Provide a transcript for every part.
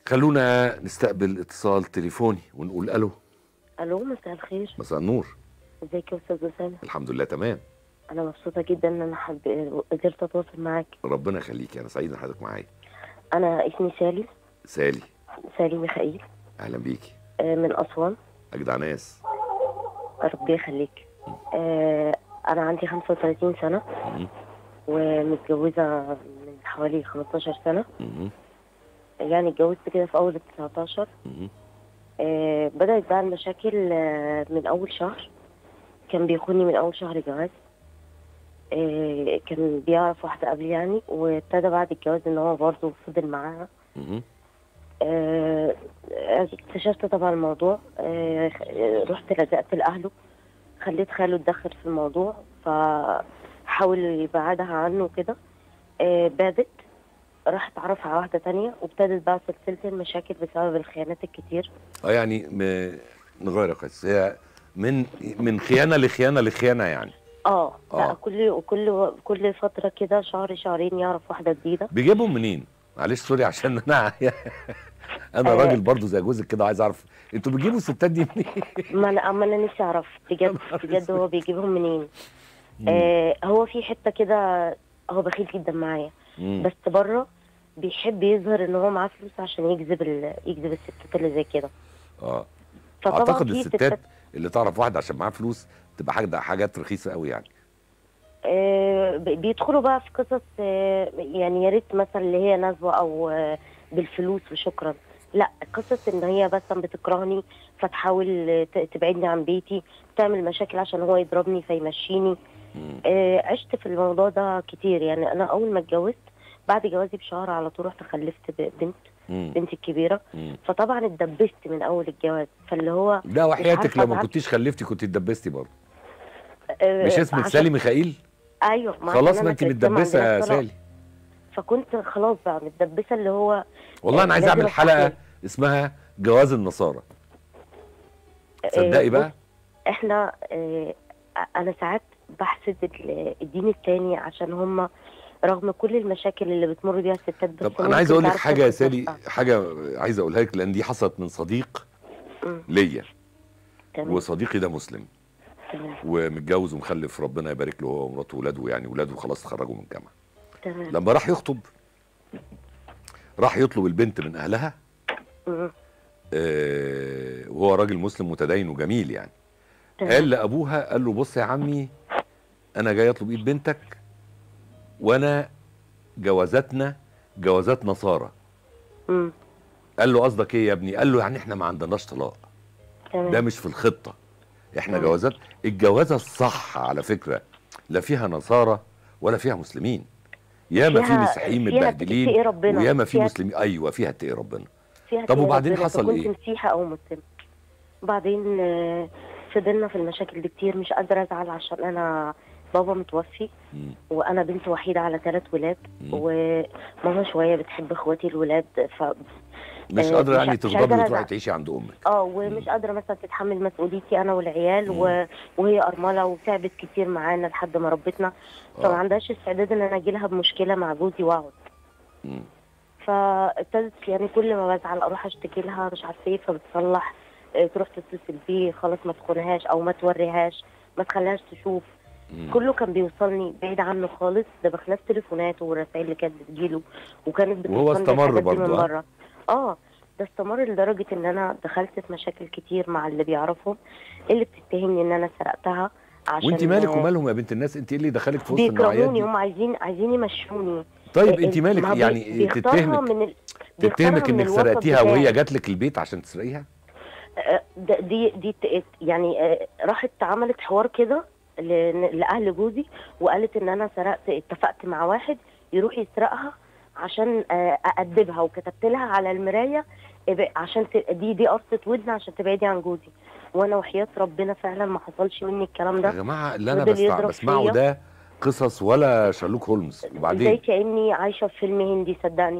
خلونا نستقبل اتصال تليفوني ونقول الو الو مساء الخير مساء النور ازيك يا استاذ اسامه الحمد لله تمام انا مبسوطه جدا ان انا حب... قدرت اتواصل معاك ربنا يخليك انا سعيد ان حضرتك معايا انا اسمي سالي سالي سالي ميخائيل اهلا بيكي آه، من اسوان اجدع ناس ربنا يخليك آه، انا عندي 35 سنه مم. ومتجوزه من حوالي 15 سنه مم. يعني اتجوزت كده في اول ال 19 مم. آه، بدات بقى المشاكل آه، من اول شهر كان بيخوني من اول شهر جواز آه، كان بيعرف واحده قبل يعني وابتدى بعد الجواز ان هو برضه فضل معاها مم. آه، اكتشفت طبعا الموضوع آه، رحت لجأت لأهله خليت خاله اتدخل في الموضوع فحاول يبعدها عنه كده آه، بعدت راح اتعرف على واحدة تانية وابتدت بقى سلسلة المشاكل بسبب الخيانات الكتير اه يعني م... نغير يا قيس هي من من خيانه لخيانه لخيانه يعني اه آه. لا كل كل كل فترة كده شهر شهرين يعرف واحدة جديدة بيجيبهم منين معلش سوري عشان انا انا آه. راجل برضو زي جوزك كده عايز اعرف انتوا بتجيبوا الستات دي منين ما انا اما انا نفسي اعرف بجد بجد هو بيجيبهم منين آه هو في حتة كده هو بخيل جدا معايا مم. بس بره بيحب يظهر ان هو معاه فلوس عشان يجذب ال... يجذب الستات اللي زي كده اه فطبعا اعتقد في الستات اللي تعرف واحد عشان معاه فلوس تبقى حاجه حاجات رخيصه قوي يعني آه، ب- بيدخلوا بقى في قصص آه، يعني يا ريت مثلا اللي هي نزوه او آه، بالفلوس وشكرا لا قصص ان هي مثلا بتكرهني فتحاول آه، ت- تبعدني عن بيتي تعمل مشاكل عشان هو يضربني فيمشيني مم. آه، عشت في الموضوع ده كتير يعني انا اول ما اتجوزت بعد جوازي بشهر على طول رحت خلفت ب- بنت مم. بنتي الكبيره مم. فطبعا اتدبست من اول الجواز فاللي هو لا وحياتك عارفة لو ما أزعل. كنتيش خلفتي كنت اتدبستي برضه آه، مش اسمك عشان- سالي ميخائيل ايوه ما خلاص عشان ما أنا انت كان السن متدبسه عندنا يا الطلاق. سالي فكنت خلاص بقى متدبسه اللي هو والله انا عايز لازم اعمل حلقه أستحمل. اسمها جواز النصارى تصدقي آه، بقى بص، احنا آه، انا ساعات بحسد ال- الدين التاني عشان هم رغم كل المشاكل اللي بتمر بيها الستات بس طب انا عايز ممكن اقول لك تعرف حاجه يا تاخد سالي نفسها. حاجه عايز اقولها لك لان دي حصلت من صديق مم، ليا تمام وصديقي ده مسلم تمام ومتجوز ومخلف ربنا يبارك له هو ومراته وولاده يعني ولاده خلاص اتخرجوا من الجامعه تمام لما راح يخطب راح يطلب البنت من اهلها مم، آه وهو راجل مسلم متدين وجميل يعني تمام. قال لابوها قال له بص يا عمي انا جاي اطلب ايد بنتك وانا جوازاتنا جوازات نصارى مم، قال له قصدك ايه يا ابني قال له يعني احنا ما عندناش طلاق تمام ده مش في الخطه احنا تمام. جوازات الجوازه الصح على فكره لا فيها نصارى ولا فيها مسلمين ياما في فيها- مسيحيين فيها متبهدلين تتقي ربنا. وياما في فيها- مسلمين ايوه فيها اتقي ربنا فيها طب كده وبعدين ربنا، حصل فكنت إيه؟ مسيحه او مسلم وبعدين آه، فضلنا في المشاكل دي كتير مش قادره ازعل عشان انا بابا متوفي مم. وانا بنت وحيده على ثلاث ولاد مم. وماما شويه بتحب اخواتي الولاد ف مش آه، قادره مش- يعني مش تغضبي قادرة وتروحي أزعل. تعيشي عند امك اه ومش قادره مثلا تتحمل مسؤوليتي انا والعيال و... وهي ارمله وتعبت كتير معانا لحد ما ربتنا فما آه. عندهاش استعداد ان انا اجي لها بمشكله مع جوزي واقعد مم. فابتدت يعني كل ما بزعل اروح اشتكي لها مش عارفه ايه فبتصلح آه، تروح تتصل بيه خلاص ما تخونهاش او ما توريهاش ما تخليهاش تشوف مم. كله كان بيوصلني بعيد عنه خالص ده بخلاف تليفوناته والرسائل اللي كانت بتجيله وكانت وهو بتوصلني استمر الحاجات دي برضه، من ها؟ بره اه ده استمر لدرجه ان انا دخلت في مشاكل كتير مع اللي بيعرفهم اللي بتتهمني ان انا سرقتها عشان وانت مالك آه، ومالهم يا بنت الناس انت ايه اللي دخلك في وسط النوعيات بيكرهوني دي هم عايزين عايزين يمشوني طيب آه، انت ما هو مالك بي- يعني بيختارها تتهمك من ال... بيختارها تتهمك من انك الوسط سرقتيها بتاعي. وهي جات لك البيت عشان تسرقيها آه، ده- دي دي ت- يعني آه، راحت عملت حوار كده ل- لاهل جوزي وقالت ان انا سرقت اتفقت مع واحد يروح يسرقها عشان آه، اادبها وكتبت لها على المرايه إب- عشان ت- دي دي قصه ودن عشان تبعدي عن جوزي وانا وحياه ربنا فعلا ما حصلش مني الكلام يا ده جماعه اللي انا فضل بسمع يضرب بسمعه فيا. ده قصص ولا شارلوك هولمز زي وبعدين كاني عايشه في فيلم هندي صدقني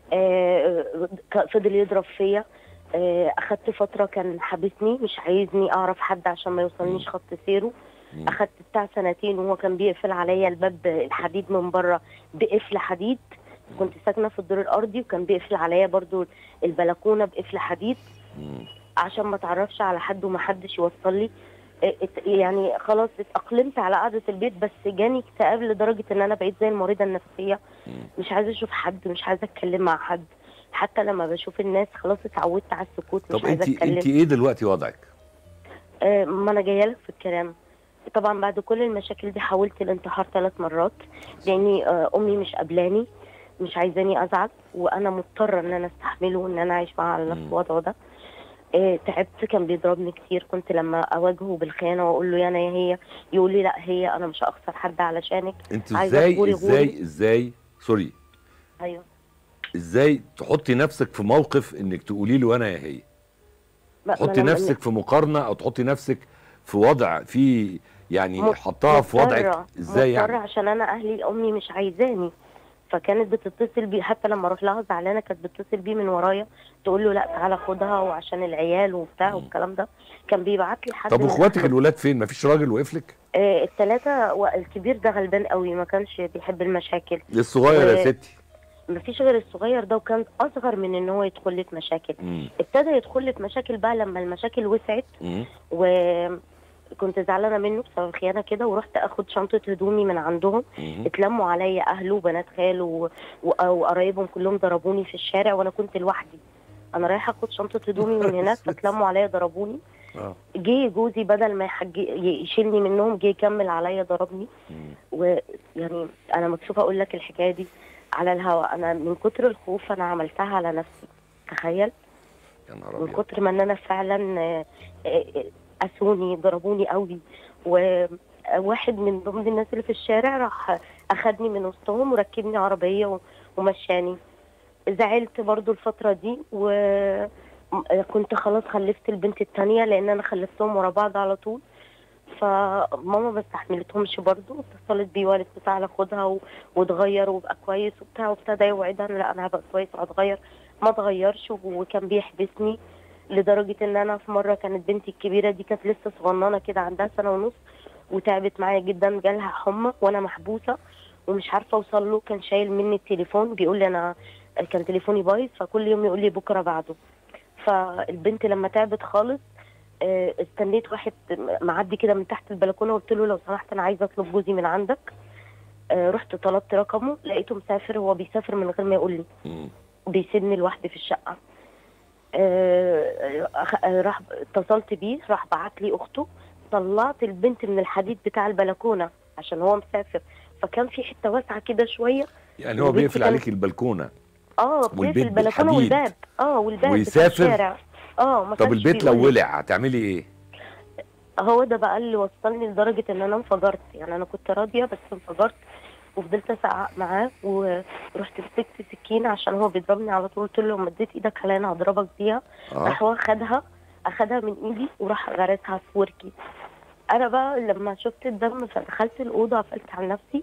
آه، ك- فضل يضرب فيا آه، اخدت فتره كان حابسني مش عايزني اعرف حد عشان ما يوصلنيش خط سيره مم. اخدت بتاع سنتين وهو كان بيقفل عليا الباب الحديد من بره بقفل حديد كنت ساكنه في الدور الارضي وكان بيقفل عليا برضو البلكونه بقفل حديد مم. عشان ما اتعرفش على حد ومحدش يوصل لي ات- ات- يعني خلاص اتأقلمت على قعدة البيت بس جاني اكتئاب لدرجة ان انا بقيت زي المريضة النفسية مم. مش عايزة اشوف حد مش عايزة اتكلم مع حد حتى لما بشوف الناس خلاص اتعودت على السكوت مش طب عايزة انت اتكلم انت ايه دلوقتي وضعك آه، ما انا جايه لك في الكلام طبعا بعد كل المشاكل دي حاولت الانتحار ثلاث مرات لاني آه، امي مش قبلاني مش عايزاني ازعل وانا مضطره ان انا استحمله وان انا عايش معاه على نفس مم. الوضع ده آه، تعبت كان بيضربني كتير كنت لما اواجهه بالخيانه واقول له يا انا يا هي يقول لي لا هي انا مش هخسر حد علشانك انت عايزة ازاي تغوري ازاي غوري. ازاي سوري ايوه ازاي تحطي نفسك في موقف انك تقولي له انا يا هي ما- ما تحطي أنا- نفسك في مقارنه او تحطي نفسك في وضع في يعني مض- حطها في وضعك مضطرة- ازاي مضطرة يعني عشان انا اهلي امي مش عايزاني فكانت بتتصل بيه حتى لما اروح لها زعلانه كانت بتتصل بيه من ورايا تقول له لا تعالى خدها وعشان العيال وبتاع مم. والكلام ده كان بيبعت لي حد طب من واخواتك أهله. الولاد فين مفيش راجل وقف لك آه الثلاثه والكبير ده غلبان قوي ما كانش بيحب المشاكل الصغير يا و- ستي مفيش غير الصغير ده وكان اصغر من ان هو يدخل لي في مشاكل مم. ابتدى يدخل لي في مشاكل بقى لما المشاكل وسعت مم. وكنت زعلانه منه بسبب خيانه كده ورحت اخد شنطه هدومي من عندهم مم. اتلموا عليا اهله وبنات خاله و- و- وقرايبهم كلهم ضربوني في الشارع وانا كنت لوحدي انا رايحه اخد شنطه هدومي من هناك فاتلموا عليا ضربوني اه جه جوزي بدل ما يحج... يشيلني منهم جه يكمل عليا ضربني مم. ويعني انا مكسوفه اقول لك الحكايه دي على الهوا انا من كتر الخوف انا عملتها على نفسي تخيل يا نهار من ابيض كتر ما ان انا فعلا آه، آه، قاسوني ضربوني قوي وواحد من ضمن الناس اللي في الشارع راح اخدني من وسطهم وركبني عربيه و- ومشاني زعلت برضو الفتره دي وكنت خلاص خلفت البنت التانية لان انا خلفتهم ورا بعض على طول فماما ما استحملتهمش برضو اتصلت بيه وقالت لي تعالى خدها و- وتغير وابقى كويس وبتاع وابتدى يوعدها إن لا انا هبقى كويس وهتغير ما اتغيرش وكان بيحبسني لدرجة ان انا في مرة كانت بنتي الكبيرة دي كانت لسه صغننة كده عندها سنة ونص وتعبت معايا جدا جالها حمى وانا محبوسة ومش عارفة اوصل له كان شايل مني التليفون بيقول لي انا كان تليفوني بايظ فكل يوم يقول لي بكرة بعده فالبنت لما تعبت خالص آه، استنيت واحد معدي كده من تحت البلكونة قلت له لو سمحت انا عايزة اطلب جوزي من عندك آه، رحت طلبت رقمه لقيته مسافر هو بيسافر من غير ما يقول لي مم. بيسيبني لوحدي في الشقه آه، أخ- آه، راح اتصلت بيه راح بعت لي اخته طلعت البنت من الحديد بتاع البلكونه عشان هو مسافر فكان في حته واسعه كده شويه يعني هو وبنتي بيقفل كانت- عليك البلكونه اه والبيت بيقفل البلكونه بالحديد. والباب اه والباب ويسافر؟ بتاع الشارع اه ما طب كانش البيت لو بيقول لي. ولع هتعملي ايه هو ده بقى اللي وصلني لدرجه ان انا انفجرت يعني انا كنت راضيه بس انفجرت وفضلت اسعق معاه ورحت مسكت سكينه عشان هو بيضربني على طول قلت له لو مديت ايدك عليا انا هضربك بيها اه راح هو اخدها اخدها من ايدي وراح غرسها في وركي انا بقى لما شفت الدم فدخلت الاوضه قفلت على نفسي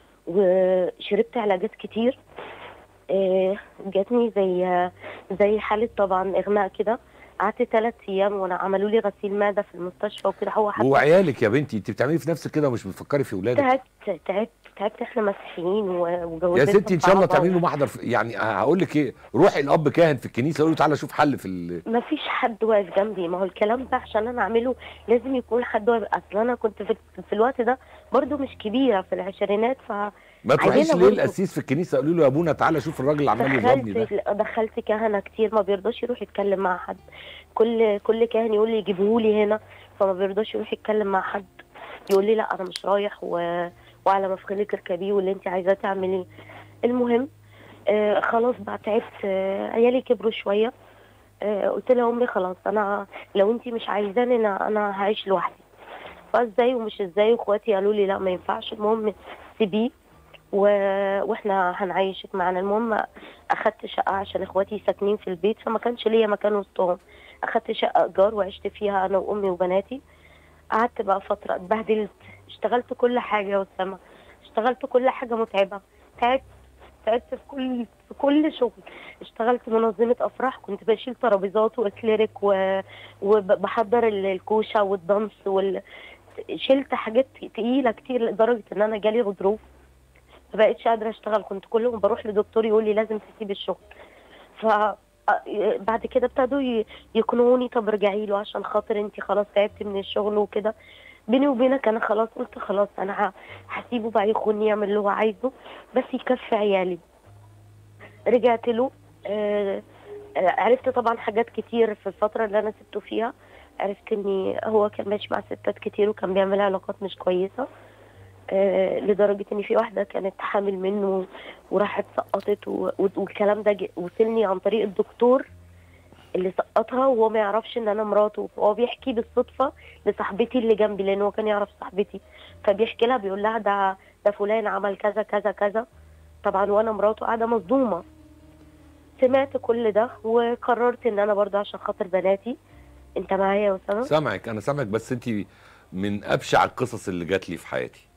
وشربت علاجات كتير آه، جاتني زي زي حاله طبعا اغماء كده قعدت ثلاث ايام وانا عملوا لي غسيل معده في المستشفى وكده هو حتى وعيالك يا بنتي انت بتعملي في نفسك كده ومش بتفكري في اولادك تعبت تعبت تعبت احنا مسيحيين و- يا وجوازتنا ستي ان شاء الله صعبة. تعملي له محضر في يعني هقول لك ايه روحي الاب كاهن في الكنيسه قولي له تعالى شوف حل في ال... ما فيش حد واقف جنبي ما هو الكلام ده عشان انا اعمله لازم يكون حد واقف اصل انا كنت في, في الوقت ده برضو مش كبيره في العشرينات ف ما تروحيش عايزينها ليه برضه. القسيس في الكنيسه قولي له يا ابونا تعالى شوف الراجل اللي عمال يضربني ده دخلت دخلت كهنه كتير ما بيرضاش يروح يتكلم مع حد كل كل كاهن يقول لي جيبوه لي هنا فما بيرضاش يروح يتكلم مع حد يقول لي لا انا مش رايح و... وعلى مفخلك اركبيه واللي انت عايزاه تعمليه المهم آه خلاص بقى تعبت آه عيالي كبروا شويه آه قلت لها امي خلاص انا لو انت مش عايزاني انا انا هعيش لوحدي فازاي ومش ازاي واخواتي قالوا لي لا ما ينفعش المهم سيبيه و... واحنا هنعيشك معانا المهم اخدت شقه عشان اخواتي ساكنين في البيت فما كانش ليا مكان وسطهم اخدت شقه ايجار وعشت فيها انا وامي وبناتي قعدت بقى فتره اتبهدلت اشتغلت كل حاجه يا اسامه اشتغلت كل حاجه متعبه تعبت تعبت في كل في كل شغل اشتغلت منظمه افراح كنت بشيل ترابيزات واكليريك و... وبحضر ال- الكوشه والدنس وال... شلت حاجات تقيله كتير لدرجه ان انا جالي غضروف ما بقتش قادره اشتغل كنت كل يوم بروح لدكتور يقول لي لازم تسيب الشغل ف آه، بعد كده ابتدوا ي- يقنعوني طب ارجعي له عشان خاطر انت خلاص تعبتي من الشغل وكده بيني وبينك انا خلاص قلت خلاص انا ه- هسيبه بقى يخوني يعمل اللي هو عايزه بس يكفي عيالي رجعت له آه، آه، عرفت طبعا حاجات كتير في الفترة اللي أنا سبته فيها عرفت إن هو كان ماشي مع ستات كتير وكان بيعمل علاقات مش كويسة آه، لدرجة إن في واحدة كانت حامل منه وراحت سقطت و- و- والكلام ده ج- وصلني عن طريق الدكتور اللي سقطها وهو ما يعرفش ان انا مراته هو بيحكي بالصدفه لصاحبتي اللي جنبي لان هو كان يعرف صاحبتي فبيحكي لها بيقول لها ده ده فلان عمل كذا كذا كذا طبعا وانا مراته قاعده مصدومه سمعت كل ده وقررت ان انا برضه عشان خاطر بناتي انت معايا يا اسامه سامعك انا سامعك بس انت من ابشع القصص اللي جات لي في حياتي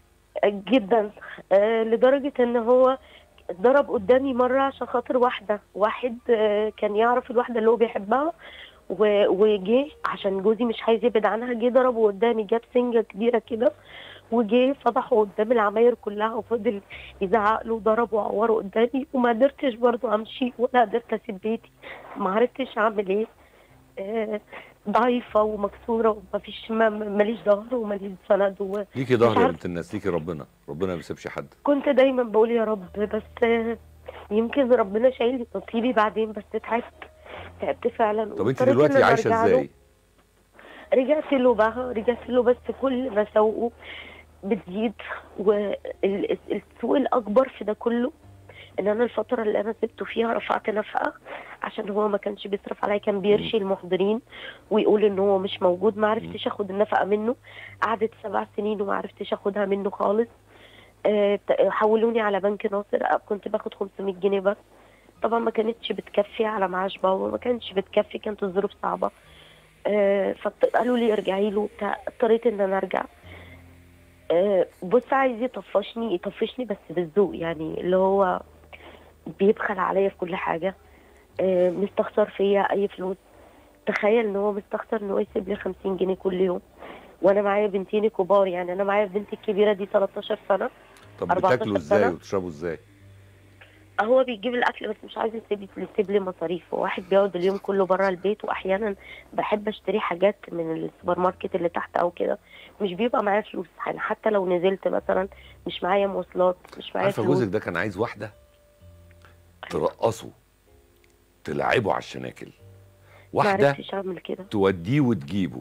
جدا آه، لدرجه ان هو ضرب قدامي مره عشان خاطر واحده واحد آه، كان يعرف الواحده اللي هو بيحبها و- وجه عشان جوزي مش عايز يبعد عنها جه ضربه قدامي جاب سنجه كبيره كده وجه فضحه قدام العماير كلها وفضل يزعق له وضربه وعوره قدامي وما قدرتش برضه امشي ولا قدرت اسيب بيتي ما عرفتش اعمل ايه آه، ضعيفه ومكسوره ومفيش ما- ماليش ظهر وماليش سند و... ليكي ظهر يا عارفة. بنت الناس ليكي ربنا ربنا ما بيسيبش حد كنت دايما بقول يا رب بس آه، يمكن ربنا شايل لي نصيبي بعدين بس تعبت تعبت فعلا طب انت واضطريت دلوقتي إن أنا عايشه أرجع له. ازاي رجعت له بقى رجعت له بس كل مساوئه بتزيد والسوء الاكبر في ده كله ان انا الفتره اللي انا سبته فيها رفعت نفقه عشان هو ما كانش بيصرف عليا كان بيرشي المحضرين ويقول ان هو مش موجود ما عرفتش اخد النفقه منه قعدت سبع سنين وما عرفتش اخدها منه خالص آه، بت- حولوني على بنك ناصر آه، كنت باخد 500 جنيه بس طبعا ما كانتش بتكفي على معاش بابا ما كانتش بتكفي كانت الظروف صعبه آه، فقالوا لي ارجعي له بتاع اضطريت ان انا ارجع آه، بص عايز يطفشني يطفشني بس بالذوق يعني اللي هو بيبخل عليا في كل حاجه آه، مستخسر فيا اي فلوس تخيل ان هو مستخسر ان هو يسيب لي 50 جنيه كل يوم وانا معايا بنتين كبار يعني انا معايا بنتي الكبيره دي 13 سنه طب 14 بتاكلوا ازاي سنة. وتشربوا ازاي هو بيجيب الاكل بس مش عايز يسيب لي يسيب لي مصاريف واحد بيقعد اليوم كله بره البيت واحيانا بحب اشتري حاجات من السوبر ماركت اللي تحت او كده مش بيبقى معايا فلوس يعني حتى لو نزلت مثلا مش معايا مواصلات مش معايا عارفه فلوس جوزك ده كان عايز واحده ترقصه تلعبه على الشناكل ما واحده عرفتش اعمل كده توديه وتجيبه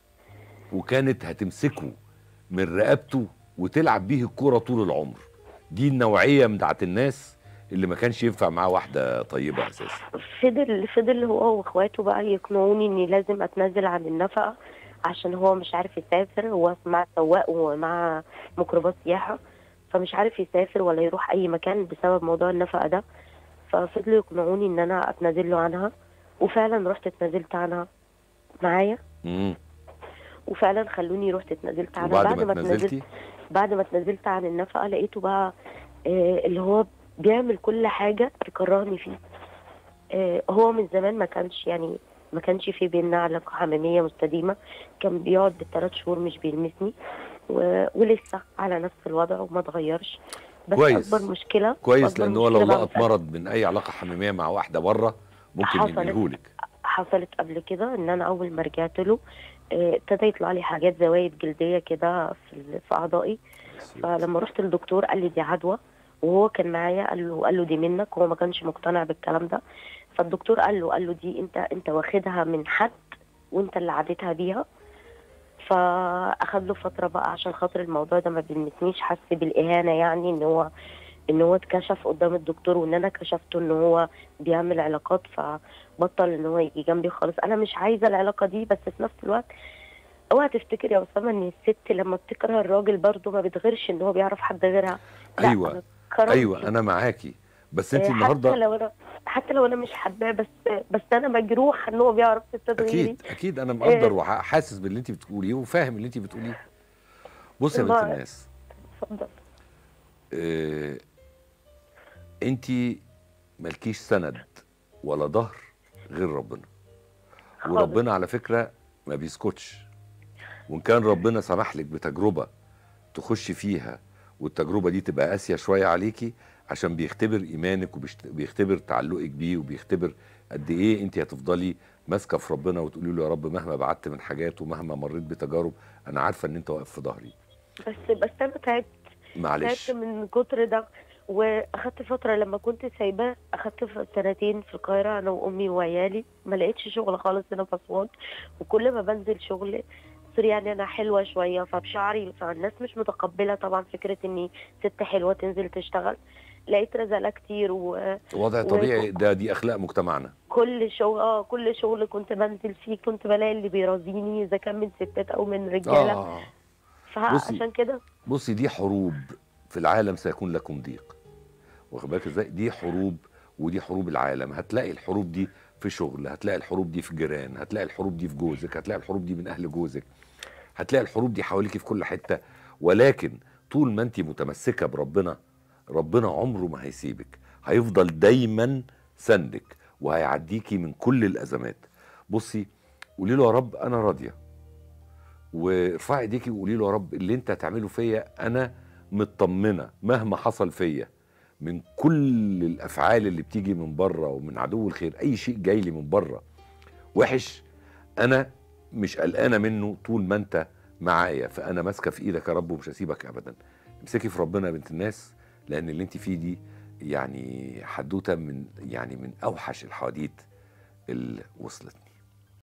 وكانت هتمسكه من رقبته وتلعب بيه الكوره طول العمر دي النوعيه بتاعت الناس اللي ما كانش ينفع معاه واحده طيبه اساسا فضل فضل هو واخواته بقى يقنعوني اني لازم اتنازل عن النفقه عشان هو مش عارف يسافر هو مع سواق ومع ميكروباص سياحه فمش عارف يسافر ولا يروح اي مكان بسبب موضوع النفقه ده ففضلوا يقنعوني ان انا اتنازل له عنها وفعلا رحت اتنازلت عنها معايا امم وفعلا خلوني رحت اتنازلت عنها وبعد ما اتنازلت اتنزلتي بعد ما اتنازلت عن النفقه لقيته بقى آه، اللي هو بيعمل كل حاجه تكرهني فيه آه، هو من زمان ما كانش يعني ما كانش في بينا علاقه حميميه مستديمه كان بيقعد بالثلاث شهور مش بيلمسني و... ولسه على نفس الوضع وما اتغيرش بس كويس. اكبر مشكله كويس أكبر لان هو لو مشكلة بقى لقط مرض من اي علاقه حميميه مع واحده بره ممكن حصلت. ينهيهولك حصلت قبل كده ان انا اول ما رجعت له آه، ابتدى يطلع لي حاجات زوايد جلديه كده في ال- في اعضائي فلما رحت للدكتور قال لي دي عدوى وهو كان معايا قال له قال له دي منك هو ما كانش مقتنع بالكلام ده فالدكتور قال له قال له دي انت انت واخدها من حد وانت اللي عديتها بيها فاخد له فتره بقى عشان خاطر الموضوع ده ما بيلمسنيش حس بالاهانه يعني ان هو ان هو اتكشف قدام الدكتور وان انا كشفته ان هو بيعمل علاقات فبطل ان هو يجي جنبي خالص انا مش عايزه العلاقه دي بس في نفس الوقت اوعى تفتكر يا اسامه ان الست لما بتكره الراجل برضه ما بتغيرش ان هو بيعرف حد غيرها لا، أيوة. أنا كرامتي- ايوه انا معاكي بس انت آه، النهارده حتى لو انا حتى لو انا مش حباه بس بس انا مجروحه ان هو بيعرف ستات غيري اكيد اكيد انا مقدر آه. وحاسس باللي انت بتقوليه وفاهم اللي انت بتقوليه بص يا بنت ما- الناس اتفضل آه انت مالكيش سند ولا ظهر غير ربنا خالص. وربنا على فكره ما بيسكتش وان كان ربنا سمح لك بتجربه تخش فيها والتجربه دي تبقى قاسيه شويه عليكي عشان بيختبر ايمانك وبيختبر تعلقك بيه وبيختبر قد ايه انت هتفضلي ماسكه في ربنا وتقولي له يا رب مهما بعدت من حاجات ومهما مريت بتجارب انا عارفه ان انت واقف في ظهري بس بس انا تعبت معلش تعبت من كتر ده واخدت فتره لما كنت سايباه اخدت ف- سنتين في القاهره انا وامي وعيالي ما لقيتش شغل خالص هنا في اسوان وكل ما بنزل شغل صار يعني انا حلوه شويه فبشعري فالناس مش متقبله طبعا فكره اني ست حلوه تنزل تشتغل لقيت رزاله كتير و... وضع و- طبيعي ده دي اخلاق مجتمعنا كل شغل اه كل شغل كنت بنزل فيه كنت بلاقي اللي بيرازيني اذا كان من ستات او من رجاله اه فعشان كده بصي دي حروب في العالم سيكون لكم ضيق واخد بالك ازاي دي حروب ودي حروب العالم هتلاقي الحروب دي في شغل هتلاقي الحروب دي في جيران هتلاقي الحروب دي في جوزك هتلاقي الحروب دي من اهل جوزك هتلاقي الحروب دي حواليكي في كل حته ولكن طول ما انت متمسكه بربنا ربنا عمره ما هيسيبك هيفضل دايما سندك وهيعديكي من كل الازمات بصي قولي له يا رب انا راضيه وارفعي ايديكي وقولي له يا رب اللي انت هتعمله فيا انا مطمنه مهما حصل فيا من كل الافعال اللي بتيجي من بره ومن عدو الخير اي شيء جاي لي من بره وحش انا مش قلقانه منه طول ما انت معايا فانا ماسكه في ايدك يا رب ومش هسيبك ابدا امسكي في ربنا يا بنت الناس لان اللي انت فيه دي يعني حدوته من يعني من اوحش الحواديت اللي وصلتني